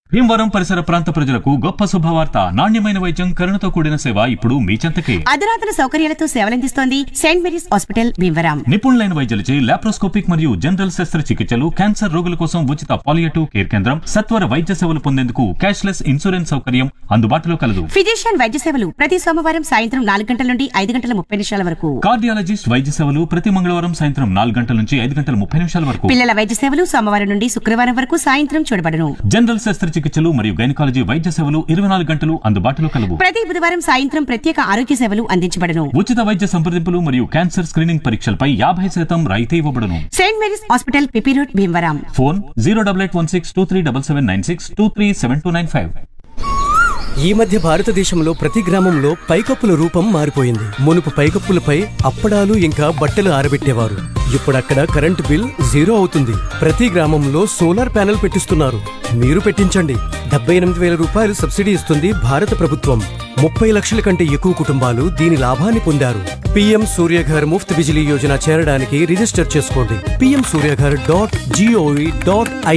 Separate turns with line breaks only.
భీమవరం పరిసర ప్రాంత ప్రజలకు గొప్ప శుభవార్త నాణ్యమైన వైద్యం కరుణతో కూడిన సేవ ఇప్పుడు మీ చెంతకే
అధునాతన సౌకర్యాలతో సేవలందిస్తోంది సెయింట్ మేరీస్ హాస్పిటల్ భీమవరం
నిపుణులైన వైద్యులచే లాప్రోస్కోపిక్ మరియు జనరల్ శస్త్రచికిత్సలు క్యాన్సర్ రోగుల కోసం ఉచిత పాలియేటివ్ కేర్ కేంద్రం సత్వర వైద్య సేవలు పొందేందుకు క్యాష్లెస్ ఇన్సూరెన్స్ సౌకర్యం అందుబాటులో కలదు
ఫిజిషియన్ వైద్య సేవలు ప్రతి సోమవారం సాయంత్రం నాలుగు గంటల నుండి ఐదు గంటల ముప్పై నిమిషాల వరకు
కార్డియాలజిస్ట్ వైద్య సేవలు ప్రతి మంగళవారం సాయంత్రం నాలుగు గంటల నుంచి ఐదు గంటల ముప్పై నిమిషాల వరకు
పిల్లల వైద్య సేవలు సోమవారం నుండి శుక్రవారం వరకు సాయంత్రం చూడబడును
జనరల్ శస్త్రచికిత్సలు మరియు గైనకాలజీ వైద్య సేవలు ఇరవై నాలుగు గంటలు అందుబాటులో కలవు
ప్రతి బుధవారం సాయంత్రం ప్రత్యేక ఆరోగ్య సేవలు అందించబడును
ఉచిత వైద్య సంప్రదింపులు మరియు క్యాన్సర్ స్క్రీనింగ్ పరీక్షలపై యాభై శాతం రాయితీ ఇవ్వబడును
Saint Mary's hospital PP road Bhimavaram
phone zero double eight one six two three double seven nine six two three seven two nine five
ఈ మధ్య భారతదేశంలో ప్రతి గ్రామంలో పైకప్పుల రూపం మారిపోయింది మునుపు పైకప్పులపై అప్పడాలు ఇంకా బట్టలు ఆరబెట్టేవారు ఇప్పుడు అక్కడ కరెంటు బిల్ జీరో అవుతుంది ప్రతి గ్రామంలో సోలార్ ప్యానెల్ పెట్టిస్తున్నారు మీరు పెట్టించండి డెబ్బై ఎనిమిది వేల రూపాయలు సబ్సిడీ ఇస్తుంది భారత ప్రభుత్వం ముప్పై లక్షల కంటే ఎక్కువ కుటుంబాలు దీని లాభాన్ని పొందారు పీఎం సూర్యఘర్ ముఫ్త్ బిజిలీ యోజన చేరడానికి రిజిస్టర్ చేసుకోండి PM Suryaghar dot G O V dot